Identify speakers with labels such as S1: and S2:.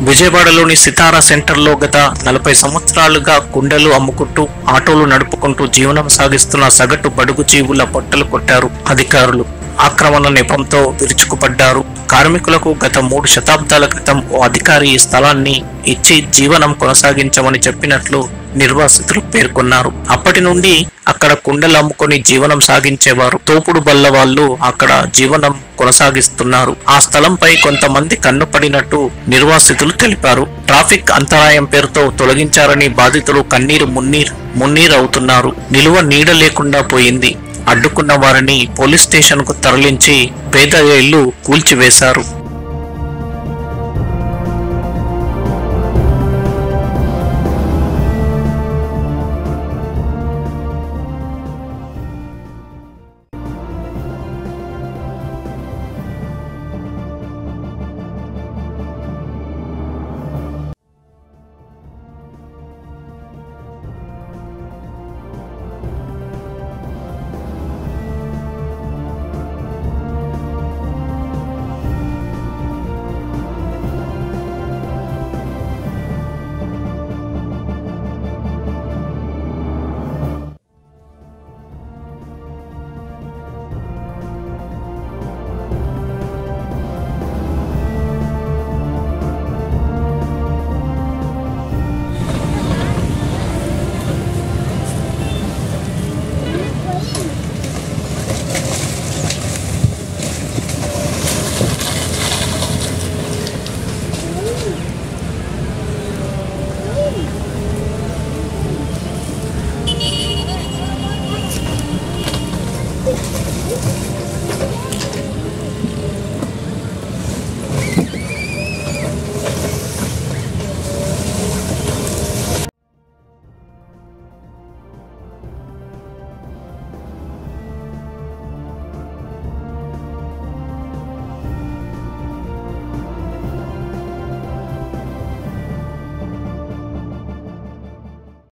S1: విజయవాడలోని సితారా సెంటర్లో గత నలభై సంవత్సరాలుగా కుండలు అమ్ముకుంటూ ఆటోలు నడుపుకుంటూ జీవనం సాగిస్తున్న సగటు బడుగు జీవుల పొట్టలు కొట్టారు అధికారులు ఆక్రమణ నెపంతో విరుచుకుపడ్డారు కార్మికులకు గత మూడు శతాబ్దాల క్రితం ఓ అధికారి ఈ స్థలాన్ని ఇచ్చి జీవనం కొనసాగించమని చెప్పినట్లు నిర్వాసితులు పేర్కొన్నారు అప్పటి నుండి అక్కడ కుండలు అమ్ముకొని జీవనం సాగించేవారు తోపుడు బల్ల వాళ్ళు అక్కడ జీవనం కొనసాగిస్తున్నారు ఆ స్థలంపై కొంతమంది కన్నుపడినట్టు నిర్వాసితులు తెలిపారు ట్రాఫిక్ అంతరాయం పేరుతో తొలగించారని బాధితులు కన్నీరు మున్నీర్ మున్నీర్ అవుతున్నారు నిలువ నీడ లేకుండా పోయింది అడ్డుకున్న వారిని పోలీస్ స్టేషన్ కు తరలించి పేద ఇళ్లు కూల్చివేశారు